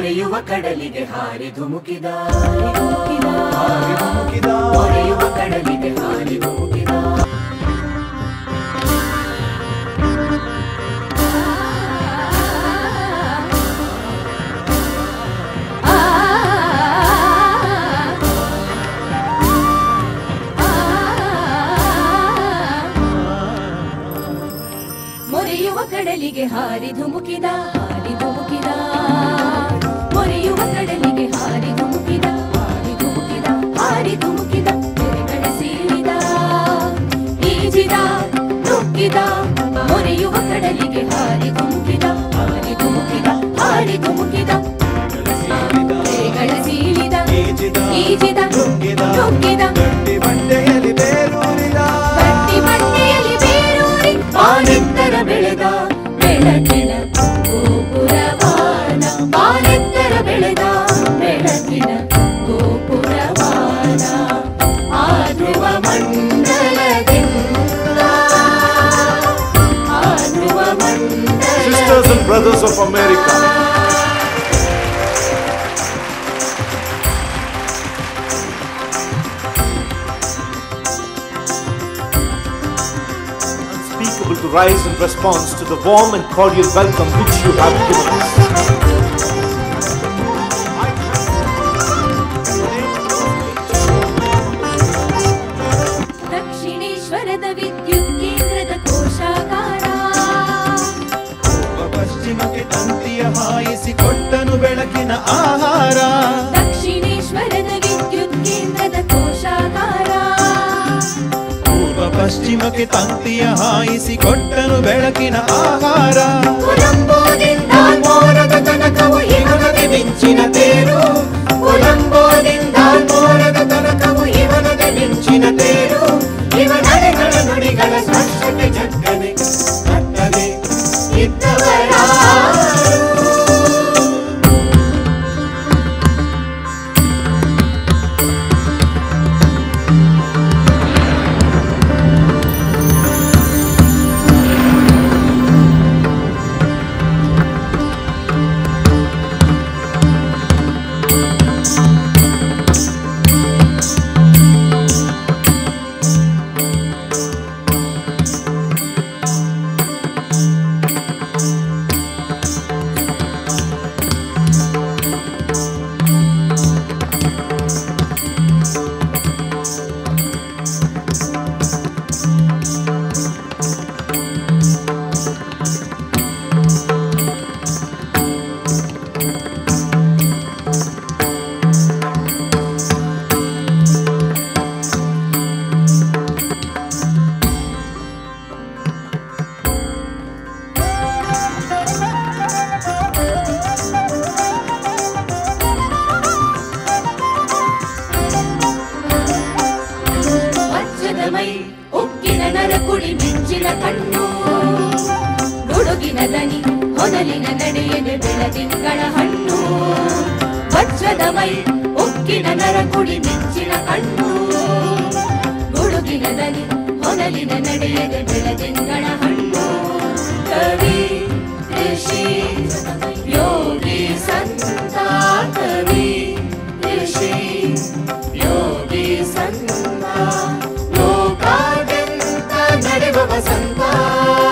ಮೊರೆಯುವ ಕಡಲಿಗೆ ಹಾರಿ ಧುಮುಕಿದ ಹಾರಿ ಧುಮುಕಿದ ಮೊರೆಯುವ ಕಡಲಿಗೆ ಹಾರಿ ಧುಮುಕಿದ ಮೊರೆಯುವ ಕಡಲಿಗೆ ಹಾರಿ ಧುಮುಕಿದ ಹಾರಿ ಧುಮುಕಿದ ಮೊರೆಯುವ ಕಡಲಿಗೆ ಹಾರಿ ಧುಮುಕಿದ ಹಾರಿ ಧುಮುಕಿದ ಹಾರಿ ಧುಮುಕಿದ ತೆರೆಗಳ ಸೀಳಿದ ಈಜಿದ ನುಗ್ಗಿದ ಮೊರೆಯುವ ಕಡಲಿಗೆ ಹಾರಿ ಧುಮುಕಿದ ಹಾರಿ ಧುಮುಕಿದ ಹಾರಿ ಧುಮುಕಿದ ತೆರೆಗಳ ಸೀಳಿದ ಈಜಿದ ಈಜಿದ ನುಗ್ಗಿದ ನುಗ್ಗಿದ ಗಟ್ಟಿ ಬಂಡೆಯಲ್ಲಿ ಬೇರೂರಿದ ಗಟ್ಟಿ ಬಂಡೆಯಲ್ಲಿ ಬೇರೂರಿ ಬಾನೆತ್ತರ ಬೆಳೆದ ಬೆಳಕಿನ ಗೋಪುರವಾನ ಬಾನೆತ್ತರ ಬೆಳೆದ ಬೆಳಕಿನ ಗೋಪುರವಾನ ಆಧ್ರುವ ಮಂಡಲದಿಂದ ಆಧ್ರುವ Sisters and brothers of America, unspeakable to rise in response to the warm and cordial welcome which you have given us. ದಕ್ಷಿಣೇಶ್ವರದ ವಿದ್ಯುತ್ ಕೇಂದ್ರದ ಕೋಶಾಗಾರ ಪೂರ್ವ ಪಶ್ಚಿಮಕ್ಕೆ ತಂತಿಯ ಹಾಯಿಸಿ ಕೊಟ್ಟನು ಬೆಳಕಿನ ಆಹಾರ ದಕ್ಷಿಣೇಶ್ವರದ ವಿದ್ಯುತ್ ಕೇಂದ್ರದ ಕೋಶಾಗಾರ ಪೂರ್ವ ಪಶ್ಚಿಮಕ್ಕೆ ತಂತಿಯ ಹಾಯಿಸಿ ಕೊಟ್ಟನು ಬೆಳಕಿನ ಆಹಾರ ಕೊಲಂಬೋದಿಂದ ಮೋರದ ತನಕವು ಇವನದೆ ಮಿಂಚಿನ ತೇರು ಕೊಲಂಬೋದಿಂದ ಮೋರದ ತನಕವು ಇವನದೆ ಮಿಂಚಿನ ತೇರು ಇವನಡೆಗಳ ನುಡಿಗಳ ಸ್ಪರ್ಶಕ್ಕೆ ಜಗ್ಗನೆ ಕಟ್ಟದೆ ಇದ್ದವರಾರು ವಜ್ರದ ಮೈ ಉಕ್ಕಿನ ನರ ಕುಡಿ ಮಿಂಚಿನ ಕಣ್ಣು ಗುಡುಗಿನ ದನಿ ಹೊನಲಿನ ನಡೆಯದೆ ಬೆಳದಿಂಗಳ ಹಣ್ಣು ವಜ್ರದ ಮೈ ಉಕ್ಕಿನ ನರ ಕುಡಿ ಮಿಂಚಿನ ಕಣ್ಣು ಗುಡುಗಿನ ದನಿ ಹೊನಲಿನ ನಡೆಯದೆ ಬೆಳದಿಂಗಳ ಹಣ್ಣು ಕವಿ ಋಷಿ ಯೋಗಿ ಸಂತ ಕವಿ ಋಷಿ ಯೋಗಿ ಸಂತ ಲೋಕಾದ್ಯಂತ ನಡೆವ ವಸಂತ